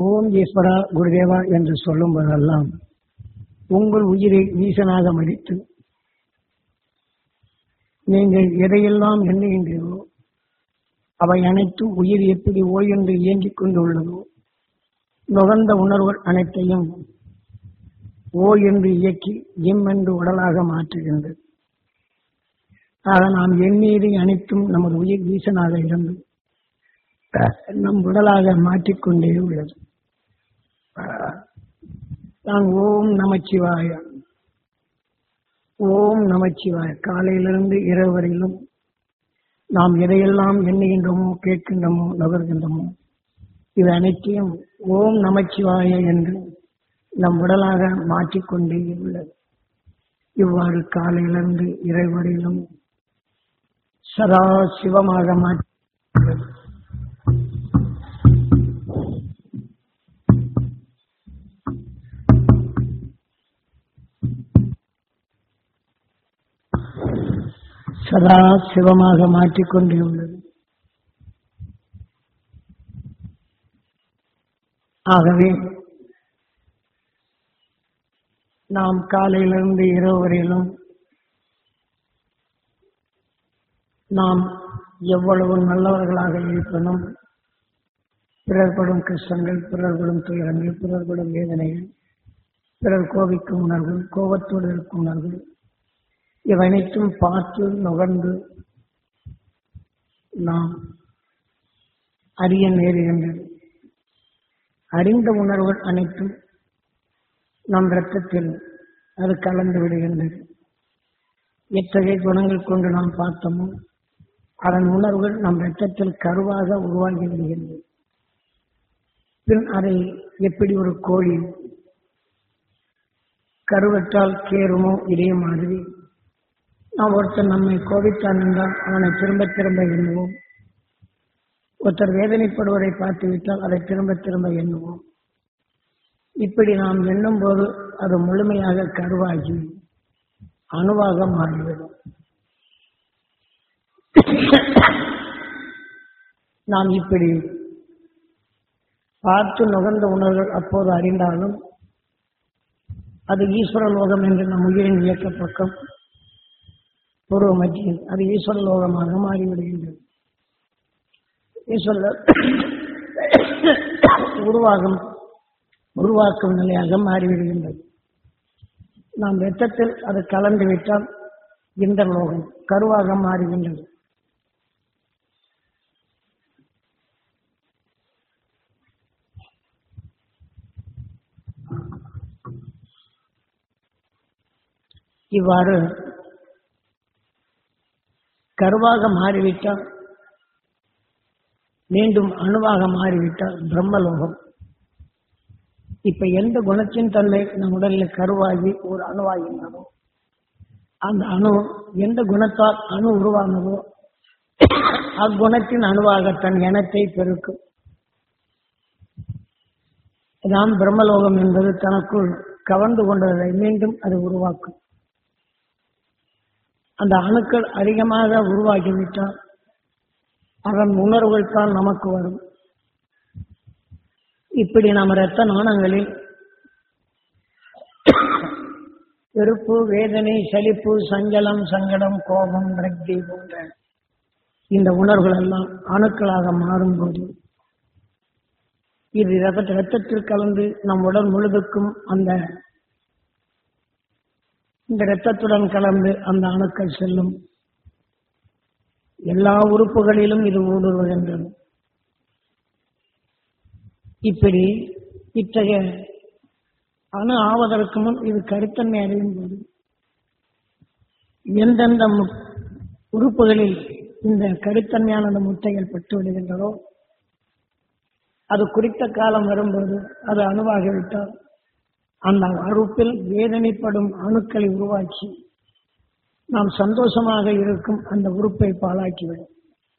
ஓம் ஈஸ்வரா குருதேவா என்று சொல்லும் போதெல்லாம் உங்கள் உயிரை ஈசனாக மதித்து நீங்கள் எதையெல்லாம் எண்ணுகின்றீர்களோ அவை அனைத்தும் உயிர் எப்படி ஓயென்று இயங்கிக் கொண்டுள்ளதோ நுகர்ந்த உணர்வுகள் அனைத்தையும் ஓ என்று இயக்கி எம் என்று உடலாக மாற்றுகின்றது ஆக நாம் எண்ணீரை அனைத்தும் நமது உயிர் ஈசனாக இருந்து நம் உடலாக மாற்றிக்கொண்டே உள்ளது நான் ஓம் நமச்சிவாய ஓம் நமச்சிவாய காலையிலிருந்து இரவு வரையிலும் நாம் எதையெல்லாம் எண்ணுகின்றோமோ கேட்கின்றோமோ நகர்கின்றோமோ இது அனைத்தையும் ஓம் நமச்சிவாய என்று நம் உடலாக மாற்றிக்கொண்டே உள்ளது இவ்வாறு காலையிலிருந்து இரவு வரையிலும் சதா சிவமாக மாற்றி சதா சிவமாக மாற்றிக்கொண்டே உள்ளது ஆகவே நாம் காலையிலிருந்து இரவு வரையிலும் நாம் எவ்வளவு நல்லவர்களாக இருப்பினும் பிறர்படும் கஷ்டங்கள் பிறர்படும் துயரங்கள் பிறர்படும் வேதனைகள் பிறர் கோபிக்கும் உணர்வு கோபத்தோடு இருக்கும் உணர்வு இவனைத்தும் பார்த்து நுகர்ந்து நாம் அறிய நேருகின்றது அறிந்த உணர்வுகள் அனைத்தும் நம் இரத்தத்தில் அது கலந்து விடுகின்றது எத்தகைய குணங்கள் கொண்டு நாம் பார்த்தோமோ அதன் உணர்வுகள் நம் இரத்தத்தில் கருவாக உருவாகி விடுகின்றது பின் அதை எப்படி ஒரு கோழி கருவற்றால் கேருமோ இதே மாதிரி நாம் ஒருத்தர் நம்மை கோபித்தான் என்றால் அவனை திரும்ப திரும்ப எண்ணுவோம் ஒருத்தர் வேதனைப்படுவதை பார்த்து விட்டால் அதை திரும்ப திரும்ப எண்ணுவோம் இப்படி நாம் எண்ணும் போது அது முழுமையாக கருவாகி அணுவாக மாறிவிடும் நாம் இப்படி பார்த்து நுகர்ந்த உணர்வுகள் அப்போது அறிந்தாலும் அது ஈஸ்வர லோகம் என்று நம் உயிரின் இயக்க பக்கம் பூர்வ மத்தியில் அது ஈஸ்வர லோகமாக மாறிவிடுகின்றது ஈஸ்வர உருவாகும் உருவாக்கும் நிலையாக மாறிவிடுகின்றது நாம் ரத்தத்தில் அது கலந்து விட்டால் இந்த லோகம் கருவாக மாறுகின்றது இவ்வாறு கருவாக மாறிவிட்டால் மீண்டும் அணுவாக மாறிவிட்டால் பிரம்மலோகம் இப்ப எந்த குணத்தின் தன்மை நம் உடலில் கருவாகி ஒரு அணுவாகின்றதோ அந்த அணு எந்த குணத்தால் அணு உருவானதோ அக்குணத்தின் அணுவாக தன் இனத்தை பெருக்கும் நாம் பிரம்மலோகம் என்பது தனக்குள் கவர்ந்து கொண்டதை மீண்டும் அது உருவாக்கும் அந்த அணுக்கள் அதிகமாக உருவாகிவிட்டால் அதன் உணர்வுகள் தான் நமக்கு வரும் இப்படி நம்ம இரத்த நாணங்களில் வெறுப்பு வேதனை சலிப்பு சஞ்சலம் சங்கடம் கோபம் ரக்தி போன்ற இந்த உணர்வுகள் எல்லாம் அணுக்களாக மாறும்போது இது ரத்த ரத்தத்தில் கலந்து நம் உடல் முழுதுக்கும் அந்த இந்த இரத்தத்துடன் கலந்து அந்த அணுக்கள் செல்லும் எல்லா உறுப்புகளிலும் இது ஊடுருவுகின்றது இப்படி இத்தகைய அணு ஆவதற்கு முன் இது கருத்தன்மை அடையும் போது எந்தெந்த உறுப்புகளில் இந்த கருத்தன்மையான முட்டைகள் பட்டு விடுகின்றதோ அது குறித்த காலம் வரும்போது அது அணுவாகிவிட்டால் அந்த அறுப்பில் வேதனைப்படும் அணுக்களை உருவாக்கி நாம் சந்தோஷமாக இருக்கும் அந்த உறுப்பை பாழாக்கிவிடும்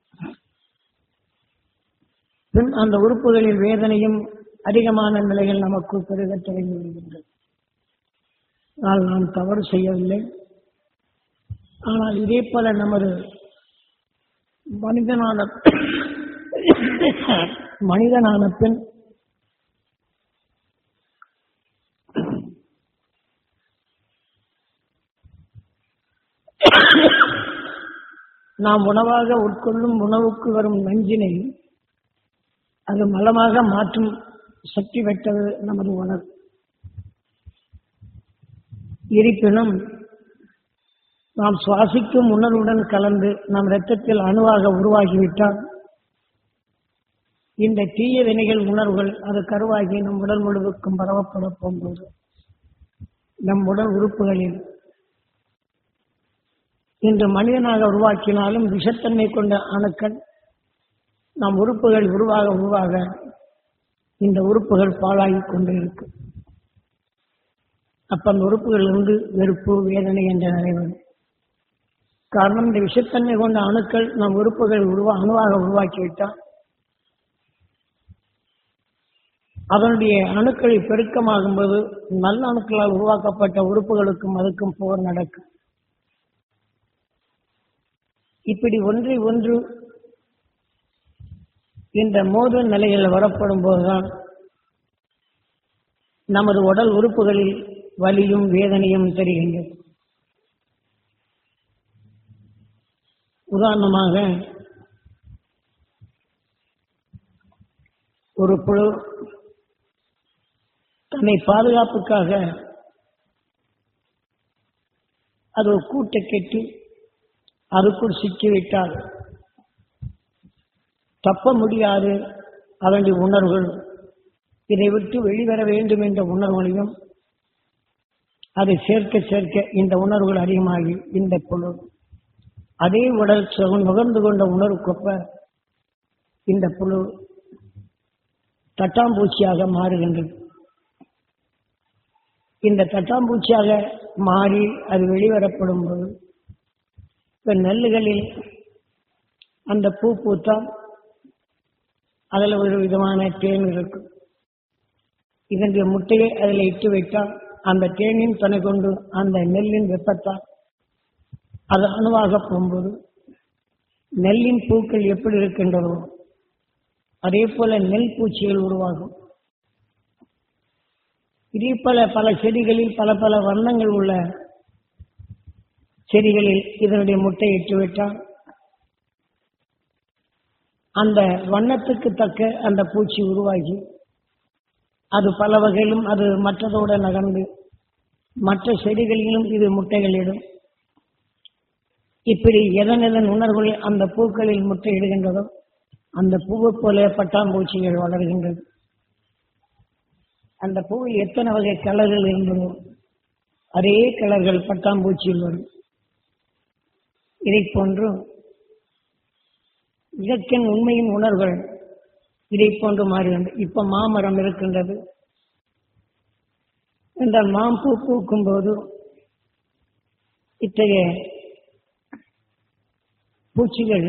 பின் அந்த உறுப்புகளில் வேதனையும் அதிகமான நிலைகள் நமக்கு பெருக தொடங்கி விடுகின்றது ஆனால் நாம் தவறு செய்யவில்லை ஆனால் இதே போல நமது மனிதனான மனிதனான பின் நாம் உணவாக உட்கொள்ளும் உணவுக்கு வரும் நஞ்சினை அது மலமாக மாற்றும் சக்தி பெற்றது நமது உணர்வு இருப்பினும் நாம் சுவாசிக்கும் உணர்வுடன் கலந்து நம் இரத்தத்தில் அணுவாக உருவாகிவிட்டால் இந்த தீய வினைகள் உணர்வுகள் அது கருவாகி நம் உடல் முழுவதுக்கும் பரவப்பட போகும்போது நம் உடல் உறுப்புகளில் இன்று மனிதனாக உருவாக்கினாலும் விஷத்தன்மை கொண்ட அணுக்கள் நம் உறுப்புகள் உருவாக உருவாக இந்த உறுப்புகள் பாழாகிக் கொண்டு இருக்கு அப்ப அந்த உறுப்புகளிலிருந்து வெறுப்பு வேதனை என்ற நிலை வரும் காரணம் இந்த விஷத்தன்மை கொண்ட அணுக்கள் நம் உறுப்புகள் உருவா அணுவாக உருவாக்கிவிட்டால் அதனுடைய அணுக்களை பெருக்கமாகும் போது நல்ல அணுக்களால் உருவாக்கப்பட்ட உறுப்புகளுக்கும் அதுக்கும் போர் நடக்கும் இப்படி ஒன்றை ஒன்று இந்த மோதல் நிலைகள் வரப்படும் போதுதான் நமது உடல் உறுப்புகளில் வலியும் வேதனையும் தெரிகின்றது உதாரணமாக ஒரு புழு தன்னை பாதுகாப்புக்காக அது ஒரு கூட்டை கட்டி அதுக்குள் சிக்கிவிட்டால் தப்ப முடியாது அதனுடைய உணர்வுகள் இதை விட்டு வெளிவர வேண்டும் என்ற உணர்வுகளையும் அதை சேர்க்க சேர்க்க இந்த உணர்வுகள் அதிகமாகி இந்த புழு அதே உடல் சுகம் நுகர்ந்து கொண்ட உணர்வுக்கொப்ப இந்த புழு தட்டாம்பூச்சியாக மாறுகின்றது இந்த தட்டாம்பூச்சியாக மாறி அது வெளிவரப்படும் போது இப்ப நெல்லுகளில் அந்த பூ பூத்தால் அதில் ஒரு விதமான தேன் இருக்கும் இதனுடைய முட்டையை அதில் இட்டு வைத்தால் அந்த தேனின் துணை கொண்டு அந்த நெல்லின் வெப்பத்தால் அது அணுவாக போகும்போது நெல்லின் பூக்கள் எப்படி இருக்கின்றதோ அதே போல நெல் பூச்சிகள் உருவாகும் இதே போல பல செடிகளில் பல பல வண்ணங்கள் உள்ள செடிகளில் இதனுடைய முட்டை இட்டு விட்டால் அந்த வண்ணத்துக்கு தக்க அந்த பூச்சி உருவாகி அது பல வகையிலும் அது மற்றதோடு நகர்ந்து மற்ற செடிகளிலும் இது முட்டைகளிடும் இப்படி எதன் எதன் உணர்வுகள் அந்த பூக்களில் முட்டையிடுகின்றதோ அந்த பூவை போல பட்டாம்பூச்சிகள் வளர்கின்றது அந்த பூவில் எத்தனை வகை கலர்கள் இருந்ததோ அதே கலர்கள் பட்டாம்பூச்சியில் வரும் இதை போன்று இயற்கையின் உண்மையின் உணர்வுகள் இதை போன்று மாறுகின்றது இப்ப மாமரம் இருக்கின்றது இந்த மாம்பூ பூக்கும் போது இத்தகைய பூச்சிகள்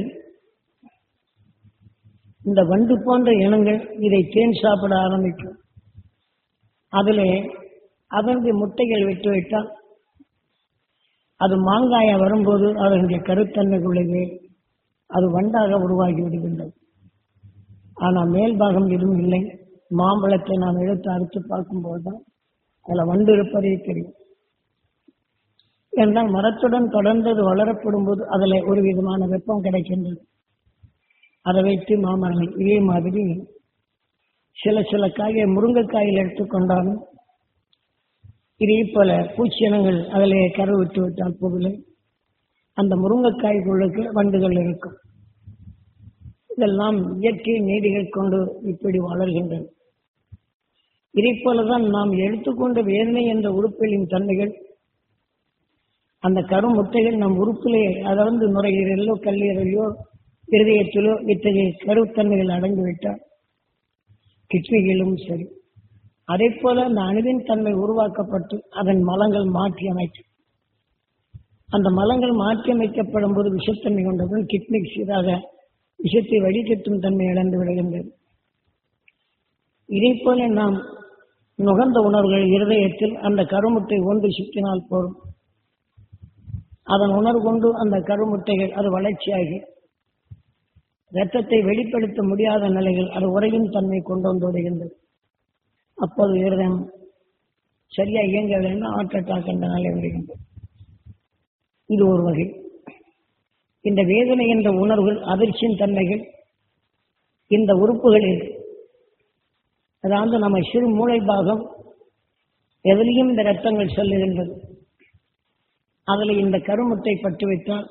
இந்த வண்டு போன்ற இனங்கள் இதை தேன் சாப்பிட ஆரம்பிக்கும் அதிலே அதனுடைய முட்டைகள் விட்டு விட்டால் அது மாங்காய வரும்போது அதனுடைய கருத்தன்மைக்குள்ளே அது வண்டாக உருவாகி விடுகின்றது ஆனால் மேல் பாகம் எதுவும் இல்லை மாம்பழத்தை நாம் எடுத்து அறுத்து பார்க்கும்போது தான் அதில் வண்டு இருப்பதே தெரியும் என்றால் மரத்துடன் தொடர்ந்து அது வளரப்படும் போது அதில் ஒரு விதமான வெப்பம் கிடைக்கின்றது அதை வைத்து மாமரங்கள் இதே மாதிரி சில சில காயை முருங்கைக்காயில் எடுத்துக்கொண்டாலும் இதே போல பூச்சி இனங்கள் அதிலே கரு விட்டு விட்டால் பொருளை அந்த முருங்கைக்காய்களுக்கு வண்டுகள் இருக்கும் இதெல்லாம் இயற்கை நீதிகள் கொண்டு இப்படி வளர்கின்றன இதை போலதான் நாம் எடுத்துக்கொண்ட வேதனை என்ற உறுப்புகளின் தன்மைகள் அந்த கருமுட்டைகள் நம் உறுப்பிலே அதாவது நுரையீரலோ கல்லீரலையோ இருதயத்திலோ இத்தகைய கருத்தன்மைகள் அடங்கிவிட்டால் கிட்னிகளும் சரி அதே போல அந்த அணுவின் தன்மை உருவாக்கப்பட்டு அதன் மலங்கள் மாற்றி அமைக்கும் அந்த மலங்கள் மாற்றி அமைக்கப்படும் போது விஷத்தன்மை கொண்டதும் கிட்னி சீராக விஷத்தை வடிகட்டும் தன்மை இழந்து விடுகின்றது இதே போல நாம் நுகர்ந்த உணர்வுகள் இருதயத்தில் அந்த கருமுட்டை ஒன்று சிக்கினால் போதும் அதன் உணர்வு கொண்டு அந்த கருமுட்டைகள் அது வளர்ச்சியாகி இரத்தத்தை வெளிப்படுத்த முடியாத நிலையில் அது உறையும் தன்மை கொண்டு வந்து விடுகின்றது அப்போது இருதயம் சரியா இயங்கவில்லைன்னா ஹார்ட் அட்டாக் என்ற நிலை வருகின்றது இது ஒரு வகை இந்த வேதனை என்ற உணர்வுகள் அதிர்ச்சியின் தன்மைகள் இந்த உறுப்புகளில் அதாவது நம்ம சிறு மூளை பாகம் எதிலையும் இந்த ரத்தங்கள் செல்லுகின்றது அதில் இந்த கருமுட்டை பட்டு வைத்தால்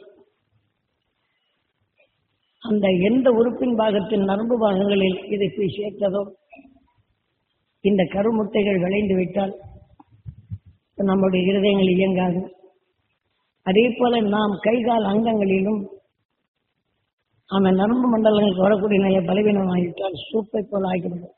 அந்த எந்த உறுப்பின் பாகத்தின் நரம்பு பாகங்களில் இதை போய் சேர்த்ததோ இந்த கருமுட்டைகள் விளைந்து விட்டால் நம்முடைய இருதயங்கள் இயங்காது அதே போல நாம் கைகால் அங்கங்களிலும் அந்த நரம்பு மண்டலங்களுக்கு வரக்கூடிய நிறைய பலவீனமாகிவிட்டால் சூப்பை போல் ஆகிவிடும்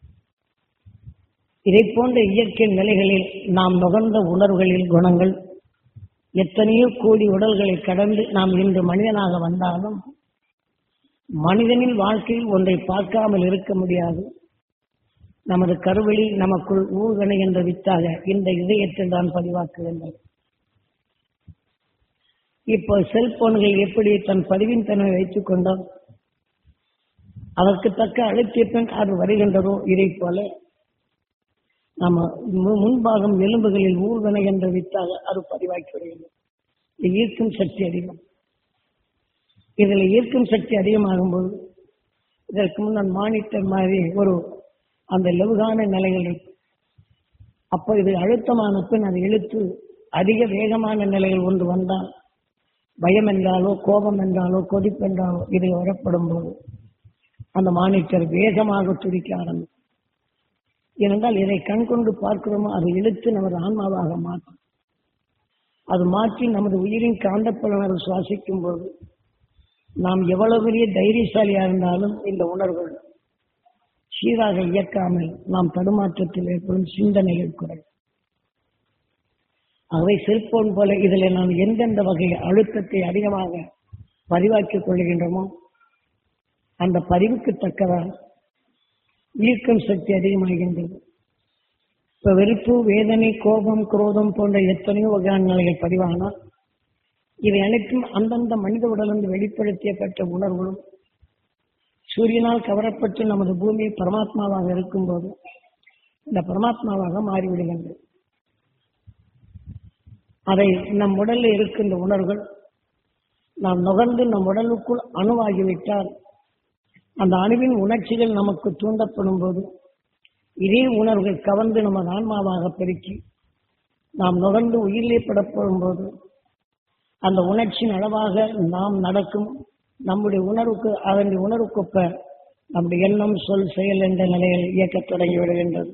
இதை போன்ற இயற்கை நிலைகளில் நாம் நுகர்ந்த உணர்வுகளில் குணங்கள் எத்தனையோ கோடி உடல்களை கடந்து நாம் இன்று மனிதனாக வந்தாலும் மனிதனின் வாழ்க்கையில் ஒன்றை பார்க்காமல் இருக்க முடியாது நமது கருவெளி நமக்குள் ஊழ்கணை என்ற வித்தாக இந்த இதயத்தில் தான் பதிவாக்குகின்றது இப்போ செல்போன்கள் எப்படி தன் பதிவின் தன்மை வைத்துக் கொண்டோம் அதற்கு தக்க அழுத்திய பின் அது வருகின்றதோ இதை போல நம்ம மு- முன்பாகம் எலும்புகளில் ஊழ்கணை என்ற வித்தாக அது பதிவாக்கி வருகிறது இது ஈர்க்கும் சக்தி அதிகம் இதில் ஈர்க்கும் சக்தி அதிகமாகும் போது இதற்கு முன்னால் மானிட்டர் மாதிரி ஒரு அந்த லெவுகான நிலைகளில் அப்போ இது அழுத்தமான பின் அது இழுத்து அதிக வேகமான நிலைகள் ஒன்று வந்தால் பயம் என்றாலோ கோபம் என்றாலோ கொதிப்பு என்றாலோ இதை வரப்படும் போது அந்த மானிட்டர் வேகமாக துடிக்க ஆரம்பிக்கும் ஏனென்றால் இதை கண் கொண்டு பார்க்கிறோமோ அதை இழுத்து நமது ஆன்மாவாக மாற்றும் அது மாற்றி நமது உயிரின் காந்தப்புலனர் சுவாசிக்கும் போது நாம் எவ்வளவு பெரிய தைரியசாலியா இருந்தாலும் இந்த உணர்வுகள் சீராக இயக்காமல் நாம் தடுமாற்றத்தில் ஏற்படும் சிந்தனைகள் குறையும் ஆகவே செல்போன் போல இதில் நாம் எந்தெந்த வகை அழுத்தத்தை அதிகமாக பதிவாக்கிக் கொள்கின்றோமோ அந்த பதிவுக்கு தக்கதால் ஈர்க்கும் சக்தி அதிகமாகின்றது இப்ப வெறுப்பு வேதனை கோபம் குரோதம் போன்ற எத்தனையோ வகையான நிலைகள் பதிவானால் இவை அனைத்தும் அந்தந்த மனித உடலிருந்து வெளிப்படுத்தப்பட்ட உணர்வுகளும் சூரியனால் கவரப்பட்டு நமது பூமி பரமாத்மாவாக இருக்கும்போது இந்த பரமாத்மாவாக மாறிவிடுகின்றது அதை நம் உடலில் இருக்கின்ற உணர்வுகள் நாம் நுகர்ந்து நம் உடலுக்குள் அணுவாகிவிட்டால் அந்த அணுவின் உணர்ச்சிகள் நமக்கு தூண்டப்படும் போது இதே உணர்வுகள் கவர்ந்து நமது ஆன்மாவாக பெருக்கி நாம் நுகர்ந்து உயிரிலே படப்படும் போது அந்த உணர்ச்சியின் அளவாக நாம் நடக்கும் நம்முடைய உணர்வுக்கு அதனுடைய உணர்வுக்கொப்ப நம்முடைய எண்ணம் சொல் செயல் என்ற நிலையில் இயக்கத் தொடங்கி விடுகின்றது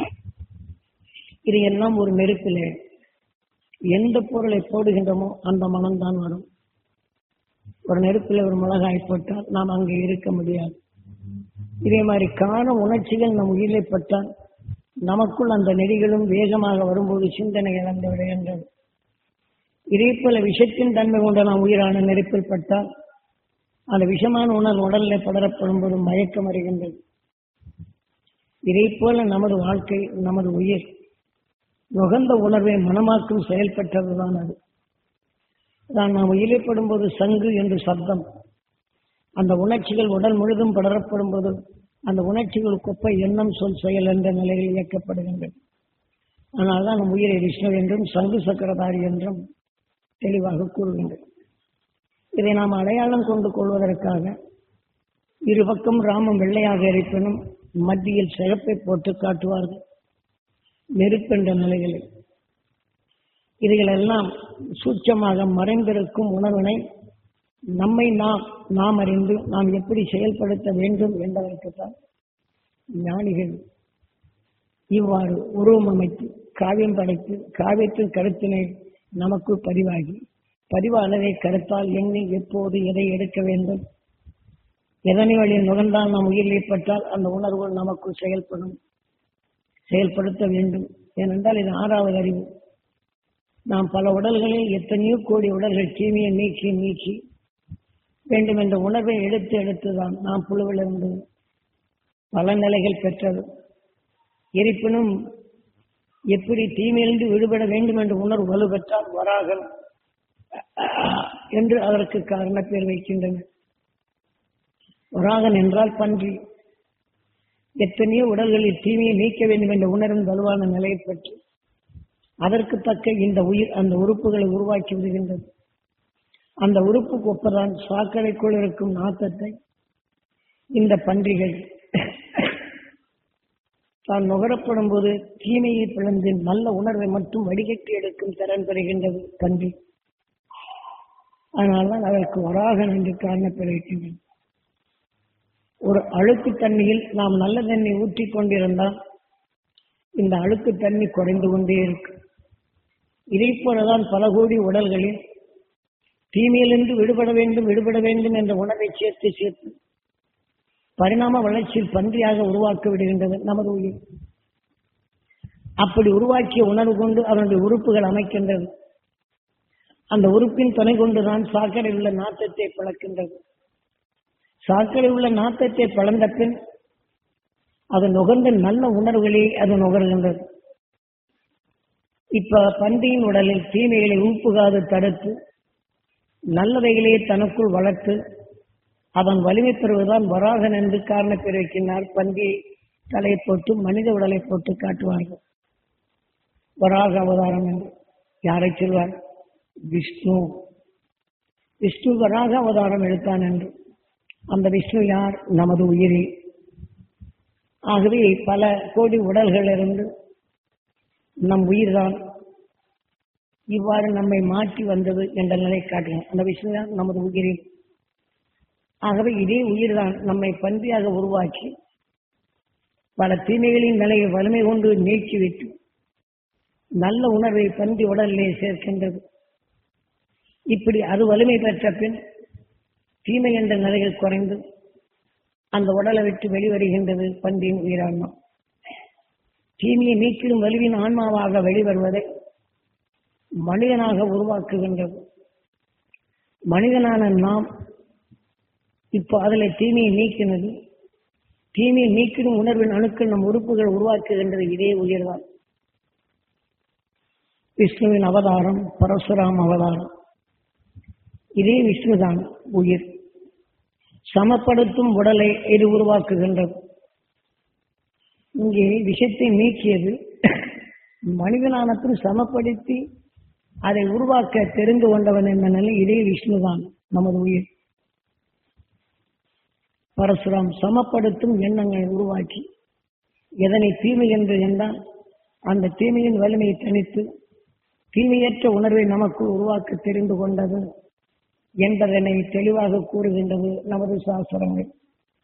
இது எல்லாம் ஒரு நெருப்பிலே எந்த பொருளை போடுகின்றோமோ அந்த மனம்தான் வரும் ஒரு நெருப்பில் ஒரு மிளகாய் போட்டால் நாம் அங்கே இருக்க முடியாது இதே மாதிரி காண உணர்ச்சிகள் நம் உயிரிலே பட்டால் நமக்குள் அந்த நெறிகளும் வேகமாக வரும்போது சிந்தனை இழந்து விடுகின்றது இதே போல விஷத்தின் தன்மை கொண்ட நாம் உயிரான நெருப்பில் பட்டால் அந்த விஷமான உணர்வு உடலில் படரப்படும் போது மயக்கம் வருகின்றது இதே போல நமது வாழ்க்கை நமது உயிர் நுகர்ந்த உணர்வை மனமாக்கும் செயல்பட்டதுதான் அது தான் நாம் உயிரிப்படும் போது சங்கு என்று சப்தம் அந்த உணர்ச்சிகள் உடல் முழுதும் படரப்படும் போது அந்த உணர்ச்சிகள் கொப்பை எண்ணம் சொல் செயல் என்ற நிலையில் இயக்கப்படுகின்றது அதனால்தான் நம் உயிரை விஷ்ணு என்றும் சங்கு சக்கரதாரி என்றும் தெளிவாக கூறுகின்றது இதை நாம் அடையாளம் கொண்டு கொள்வதற்காக இருபக்கம் ராமம் வெள்ளையாக இருப்பினும் மத்தியில் சிறப்பை போட்டு காட்டுவார்கள் நெருப்பென்ற நிலைகளில் இதுகளெல்லாம் சூட்சமாக மறைந்திருக்கும் உணர்வினை நம்மை நாம் நாம் அறிந்து நாம் எப்படி செயல்படுத்த வேண்டும் என்பதற்குத்தான் ஞானிகள் இவ்வாறு உருவம் அமைத்து காவியம் படைத்து காவியத்தின் கருத்தினை நமக்கு பதிவாகி பதிவானதை கருத்தால் எண்ணி எப்போது எதை எடுக்க வேண்டும் எதனை வழியில் நுகர்ந்தால் நாம் உயிர் ஏற்பட்டால் அந்த உணர்வுகள் நமக்கு செயல்படும் செயல்படுத்த வேண்டும் ஏனென்றால் இது ஆறாவது அறிவு நாம் பல உடல்களில் எத்தனையோ கோடி உடல்கள் தீமையை நீக்கி நீக்கி வேண்டும் என்ற உணர்வை எடுத்து எடுத்துதான் நாம் புழுவிலிருந்து பல நிலைகள் பெற்றது இருப்பினும் எப்படி தீமையிலிருந்து விடுபட வேண்டும் என்ற உணர்வு வலுப்பெற்றால் வராகல் என்று அதற்கு காரண பேர் வைக்கின்றனர் வராகன் என்றால் பன்றி எத்தனையோ உடல்களில் தீமையை நீக்க வேண்டும் என்ற உணர்வின் வலுவான நிலையை பெற்று அதற்கு தக்க இந்த உயிர் அந்த உறுப்புகளை உருவாக்கி விடுகின்றது அந்த உறுப்புக்கு ஒப்பதான் சாக்கடைக்குள் இருக்கும் நாத்தத்தை இந்த பன்றிகள் தான் நுகரப்படும் போது தீமையை பிளந்து நல்ல உணர்வை மட்டும் வடிகட்டி எடுக்கும் திறன் பெறுகின்றது பன்றி அதனால்தான் அதற்கு வராகன் என்று காரணப்படுகின்றன ஒரு அழுக்கு தண்ணியில் நாம் நல்ல தண்ணி ஊற்றிக் கொண்டிருந்தால் இந்த அழுக்கு தண்ணி குறைந்து கொண்டே இருக்கும் இதை போலதான் பல கோடி உடல்களில் தீமையிலிருந்து விடுபட வேண்டும் விடுபட வேண்டும் என்ற உணர்வை சேர்த்து சேர்த்து பரிணாம வளர்ச்சியில் பன்றியாக உருவாக்க விடுகின்றது நமது உயிர் அப்படி உருவாக்கிய உணர்வு கொண்டு அதனுடைய உறுப்புகள் அமைக்கின்றது அந்த உறுப்பின் துணை கொண்டுதான் சாக்கடை உள்ள நாட்டத்தை பழக்கின்றது சாக்கடை உள்ள நாட்டத்தை பழந்த பின் அது நுகர்ந்த நல்ல உணர்வுகளை அது நுகர்கின்றது இப்ப பன்றியின் உடலில் தீமைகளை ஊப்புகாது தடுத்து நல்லவைகளே தனக்குள் வளர்த்து அவன் வலிமை பெறுவதுதான் வராகன் என்று காரண பிறக்கினார் பன்றியை தலையை போட்டு மனித உடலை போட்டு காட்டுவார்கள் வராக அவதாரம் என்று யாரை சொல்வார் விஷ்ணு விஷ்ணு வராக அவதாரம் எடுத்தான் என்று அந்த விஷ்ணு யார் நமது உயிரி ஆகவே பல கோடி உடல்களிலிருந்து நம் உயிர்தான் இவ்வாறு நம்மை மாற்றி வந்தது என்ற நிலை காட்டுகிறோம் அந்த விஷயம் தான் நமது உயிரில் ஆகவே இதே உயிர்தான் நம்மை பன்றியாக உருவாக்கி பல தீமைகளின் நிலையை வலிமை கொண்டு நீக்கிவிட்டு நல்ல உணர்வை பன்றி உடலிலே சேர்க்கின்றது இப்படி அது வலிமை பெற்ற பின் தீமை என்ற நிலைகள் குறைந்து அந்த உடலை விட்டு வெளிவருகின்றது பன்றியின் உயிரான்மா தீமையை நீக்கிடும் வலுவின் ஆன்மாவாக வெளிவருவதை மனிதனாக உருவாக்குகின்றது மனிதனான நாம் இப்போ அதில் தீமையை நீக்கினது தீமையை நீக்கிடும் உணர்வின் அணுக்கள் நம் உறுப்புகள் உருவாக்குகின்றது இதே உயிர்தான் விஷ்ணுவின் அவதாரம் பரசுராம் அவதாரம் இதே விஷ்ணுதான் உயிர் சமப்படுத்தும் உடலை இது உருவாக்குகின்றது இங்கே விஷத்தை நீக்கியது மனிதனானத்தில் சமப்படுத்தி அதை உருவாக்க தெரிந்து கொண்டவன் என்ற நிலை இதே விஷ்ணுதான் நமது உயிர் பரசுராம் சமப்படுத்தும் எண்ணங்களை உருவாக்கி எதனை தீமை என்று என்றால் அந்த தீமையின் வலிமையை தனித்து தீமையற்ற உணர்வை நமக்கு உருவாக்க தெரிந்து கொண்டது என்பதனை தெளிவாக கூறுகின்றது நமது சாஸ்திரங்கள்